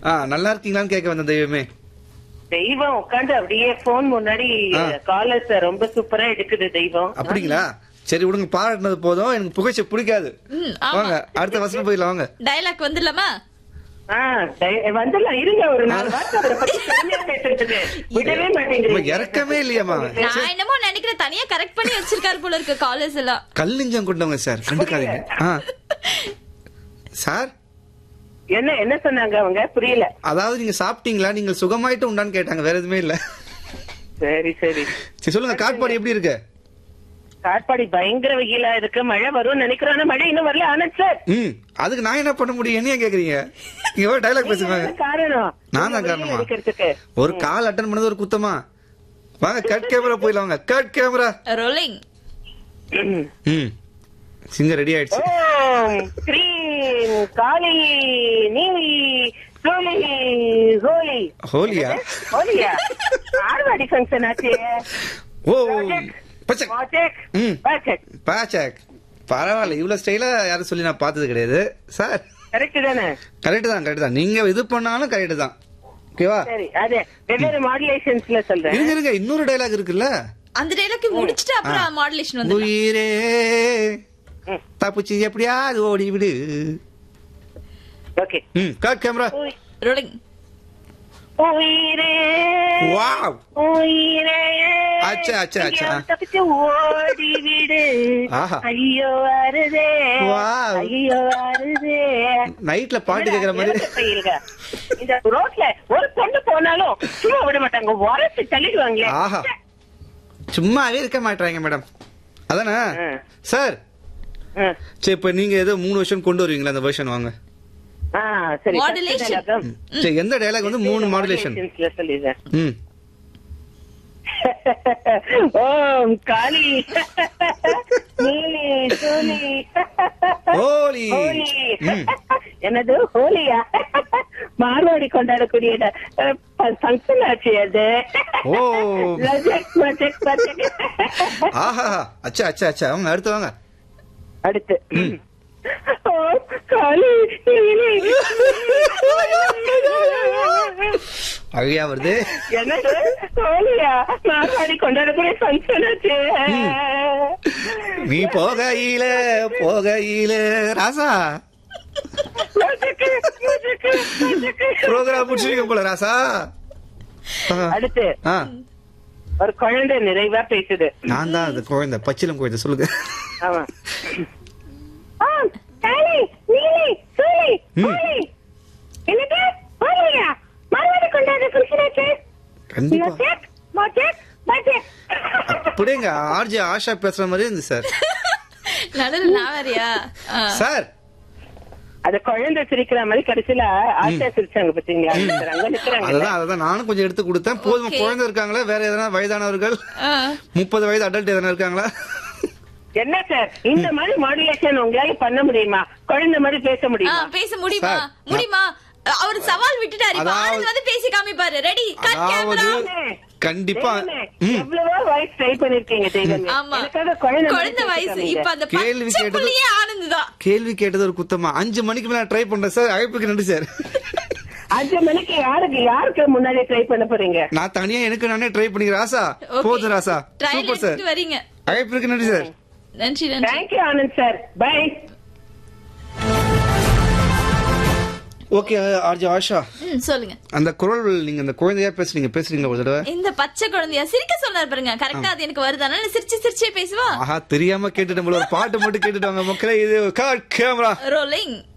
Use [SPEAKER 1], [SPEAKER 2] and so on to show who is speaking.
[SPEAKER 1] ஆ நல்லா இருக்கீங்களான்னு கேட்க வந்த தெய்வமே
[SPEAKER 2] தெய்வம் உட்காந்து அப்படியே போன் முன்னாடி
[SPEAKER 1] ஆ.
[SPEAKER 2] காலர்ஸ் ரொம்ப சூப்பரா எடுக்குது தெய்வம்
[SPEAKER 1] அப்படிங்களா சரி விடுங்க பாராட்டினது போதும் எனக்கு புகைச்ச பிடிக்காது
[SPEAKER 3] ம், ஆமா.
[SPEAKER 1] வாங்க அடுத்த வசனம் போயிடலாம் வாங்க
[SPEAKER 3] டயலாக் வந்துடலாமா
[SPEAKER 2] ஆ, தெய்- வந்துடலாம் இருங்க ஒரு நாலு வார்த்தை அவரை பத்தி பெருமையா பேசுறதுக்கு விடவே
[SPEAKER 1] உங்க
[SPEAKER 2] மாட்டேங்கிறீங்க
[SPEAKER 1] இறக்கமே இல்லையாமா
[SPEAKER 3] நான் என்னமோ நினைக்கிறேன் தனியா கரெக்ட் பண்ணி வச்சிருக்காரு போல இருக்கு காலேஜ் எல்லாம்
[SPEAKER 1] கல்லிஞ்சம் கொண்டவங்க சார் கண்டுக்காதீங்க ஆ சார்
[SPEAKER 2] என்ன என்ன சொன்னாங்க அவங்க புரியல
[SPEAKER 1] அதாவது நீங்க சாப்பிட்டீங்களா நீங்க சுகமாயிட்டு உண்டான்னு கேட்டாங்க வேற எதுவுமே இல்ல
[SPEAKER 2] சரி சரி
[SPEAKER 1] சரி சொல்லுங்க காட்பாடி எப்படி இருக்கு
[SPEAKER 2] காட்பாடி பயங்கர வெயிலா இருக்கு மழை வரும்னு நினைக்கிறோம் ஆனா மழை இன்னும் வரல ஆனந்த் சார்
[SPEAKER 1] ம் அதுக்கு நான் என்ன பண்ண முடியும் என்ன கேக்குறீங்க நீங்க ஒரு டைலாக் பேசுங்க
[SPEAKER 2] என்ன காரணம்
[SPEAKER 1] நான் தான்
[SPEAKER 2] வெயில்
[SPEAKER 1] காரணமா
[SPEAKER 2] அடிக்கிறதுக்கு
[SPEAKER 1] ஒரு கால் அட்டன் பண்ணது ஒரு குத்தமா வாங்க கட் கேமரா போயிடலாம் வாங்க கட் கேமரா
[SPEAKER 3] ரோலிங்
[SPEAKER 2] ம்.
[SPEAKER 1] ம் சிங்க ரெடி ஆயிடுச்சு
[SPEAKER 2] ஓம் கிரீம் காளி நீலி சோலி ஹோலி
[SPEAKER 1] ஹோலியா
[SPEAKER 2] ஹோலியா ஆர்வாடி ஃபங்க்ஷன் ஆச்சு
[SPEAKER 1] ஓ பச்சக்
[SPEAKER 2] மாச்சக்
[SPEAKER 1] ம்.
[SPEAKER 2] பாச்சக்
[SPEAKER 1] பாச்சக் பரவாயில்ல இவ்வளவு ஸ்டைலா யாரும் சொல்லி நான் பார்த்தது கிடையாது சார்
[SPEAKER 2] கரெக்ட் தானே
[SPEAKER 1] கரெக்ட் தான் கரெக்ட் தான் நீங்க இது பண்ணாலும் கரெக்ட் தான் ஓகேவா
[SPEAKER 2] சரி அது வெவ்வேறு மாடுலேஷன்ஸ்ல சொல்றேன்
[SPEAKER 1] இருங்க இருங்க இன்னொரு டைலாக் இருக்குல்ல
[SPEAKER 3] அந்த டைலாக் முடிச்சிட்டு அப்புறம் மாடுலேஷன் வந்து
[SPEAKER 1] உயிரே
[SPEAKER 2] ம்.
[SPEAKER 1] தப்பிச்சு எப்படியாவது ஓடி விடு
[SPEAKER 2] ஓகே
[SPEAKER 1] ம் கட் கேமரா
[SPEAKER 3] ரோலிங்
[SPEAKER 2] உயிரே
[SPEAKER 1] வாவ்
[SPEAKER 2] உயிரே
[SPEAKER 1] அச்சா, அச்சா, அச்சா.
[SPEAKER 2] எங்கேயாவது தப்பிச்சு ஓடி விடு
[SPEAKER 1] ஆஹா.
[SPEAKER 2] ஐயோ வருதே
[SPEAKER 1] Wow.
[SPEAKER 2] ஐயோ வருதே
[SPEAKER 1] நைட்ல பாட்டு கேக்குற மாதிரி
[SPEAKER 2] என்னடா பையல்க? இந்த ரோட்ல ஒரு பொண்ணு போனாலும் சும்மா விட மாட்டாங்க உரசி தள்ளிடுவாங்களே
[SPEAKER 1] ஆஹா சும்மாவே இருக்க மாட்டாங்க மேடம் அதானே
[SPEAKER 2] ஆ.
[SPEAKER 1] சார்
[SPEAKER 2] ஆ.
[SPEAKER 1] சரி இப்ப நீங்க ஏதோ மூணு வருஷம் கொண்டு வருவீங்களா அந்த வருஷன் வாங்க
[SPEAKER 2] ஆ, சரி
[SPEAKER 3] Modulation.
[SPEAKER 2] first dialogue.
[SPEAKER 1] சரி எந்த டைலாக் வந்து மூணு மாடுலேஷன்
[SPEAKER 2] Modulationsல சொல்லிடுறேன்
[SPEAKER 1] ம்
[SPEAKER 2] ஓம் காளி நீலி சூலி
[SPEAKER 1] ஹோலி
[SPEAKER 2] ஹோலி
[SPEAKER 1] ம்.
[SPEAKER 2] என்னது ஹோலியா மார்வாடி கொண்டாடக்கூடிய ஃபங்க்ஷன் ஆச்சு அது
[SPEAKER 1] ஓ.
[SPEAKER 2] லஜக் மஜக் பஜக்.
[SPEAKER 1] ஆஹா அச்சா அச்சா அச்சா அவங்க அடுத்து வாங்க
[SPEAKER 2] அடுத்து ஓ காளி நீலி
[SPEAKER 1] அழியா வருது
[SPEAKER 2] என்னது ஹோலியா மார்வாடி கொண்டாடக்கூடிய ஃபங்க்ஷன் ஆச்சு
[SPEAKER 1] நீ போகையில போகையில ராசா
[SPEAKER 2] மஜக்கு, மஜக்கு, மஜக்கு.
[SPEAKER 1] ப்ரோக்ராம் முடிச்சிருக்க போல ராசா ஆ.
[SPEAKER 2] அடுத்து
[SPEAKER 1] ஆ
[SPEAKER 2] ஒரு குழந்தை நிறைவா பேசுது
[SPEAKER 1] நான் தான் அது குழந்தை பச்சிலம் குழந்தை சொல்லுங்க
[SPEAKER 2] ஆமா ஆ, காளி, நீலி, சூலி,
[SPEAKER 1] ம்.
[SPEAKER 2] ஹோலி. என்னது? ஹோலியா? மறுபடி கொண்டாடுற function ஆச்சு.
[SPEAKER 1] கண்டிப்பா
[SPEAKER 2] மஜக், மஜக், மஜக்.
[SPEAKER 1] அப்படியேங்க ஆர்ஜி ஆஷா பேசுற மாதிரி இருந்து சார்
[SPEAKER 3] நடுவில் நான் வேறியா ஆ.
[SPEAKER 1] சார்
[SPEAKER 2] அது குழந்தை சிரிக்கிற மாதிரி கடைசியில ஆசா சிரிச்சாங்க பாத்தீங்களா அங்க நிக்கிறாங்க
[SPEAKER 1] அததான் அததான் நானும் கொஞ்சம் எடுத்து கொடுத்தேன் போதும்
[SPEAKER 3] Okay.
[SPEAKER 1] குழந்தை இருக்காங்களா வேற எதனா வயதானவர்கள்
[SPEAKER 3] ஆ.
[SPEAKER 1] முப்பது வயது அடல்ட் எதனா இருக்காங்களா
[SPEAKER 2] என்ன சார் இந்த மாதிரி மாடுலேஷன் உங்களால பண்ண முடியுமா குழந்தை மாதிரி பேச
[SPEAKER 3] ஆ,
[SPEAKER 2] முடியுமா
[SPEAKER 3] பேச முடியுமா
[SPEAKER 1] சார்,
[SPEAKER 3] முடியுமா அவர் சவால் விட்டுட்டாரு இப்ப
[SPEAKER 1] அதாவது-
[SPEAKER 3] ஆனந்த் வந்து பேசி காமிப்பாரு ரெடி கட்
[SPEAKER 1] அதாவது
[SPEAKER 3] கேமரா
[SPEAKER 1] கண்டிப்பா
[SPEAKER 2] தெய்வமே,
[SPEAKER 1] ம்.
[SPEAKER 2] எவ்வளவோ வாய்ஸ் ட்ரை பண்ணிருக்கீங்க தெய்வமே
[SPEAKER 3] ஆமா
[SPEAKER 2] எனக்காக குழந்தை மாதிரி
[SPEAKER 3] குழந்தை
[SPEAKER 2] பேசி
[SPEAKER 3] வயசு
[SPEAKER 2] காமிங்க.
[SPEAKER 3] இப்ப அந்த
[SPEAKER 1] கேள்வி
[SPEAKER 3] பச்சை
[SPEAKER 1] கேட்டது-
[SPEAKER 3] புள்ளியே ஆனந்த் தான்
[SPEAKER 1] கேள்வி கேட்டது ஒரு குத்தமா அஞ்சு மணிக்கு மேல ட்ரை பண்றேன் சார் அழைப்புக்கு நன்றி சார்
[SPEAKER 2] அஞ்சு மணிக்கு யாருக்கு யாருக்கு முன்னாடி ட்ரை பண்ண போறீங்க
[SPEAKER 1] நான் தனியா எனக்கு நானே ட்ரை பண்ணிக்கிறேன் ராசா
[SPEAKER 3] Okay.
[SPEAKER 1] போதும் ராசா
[SPEAKER 3] ட்ரையல்
[SPEAKER 1] சூப்பர் சார்
[SPEAKER 3] எடுத்துட்டு வரீங்க
[SPEAKER 1] அழைப்பிற்கு நன்றி சார்
[SPEAKER 3] நன்றி நன்றி
[SPEAKER 2] thank you Anand sir bye
[SPEAKER 1] okay RJ Asha
[SPEAKER 3] ம், சொல்லுங்க
[SPEAKER 1] அந்த குரல் நீங்க அந்த குழந்தையா பேசுறீங்க பேசுறீங்க ஒரு தடவை
[SPEAKER 3] இந்த பச்சை குழந்தையா சிரிக்க சொன்னார் பாருங்க கரெக்டா அது எனக்கு வருதானா இல்ல சிரிச்சு சிரிச்சே பேசுவா
[SPEAKER 1] ஆஹா தெரியாம கேட்டுட்டு ஒரு பாட்டு மட்டும் கேட்டுட்டு வாங்க மக்களே இது கேமரா
[SPEAKER 3] ரோலிங்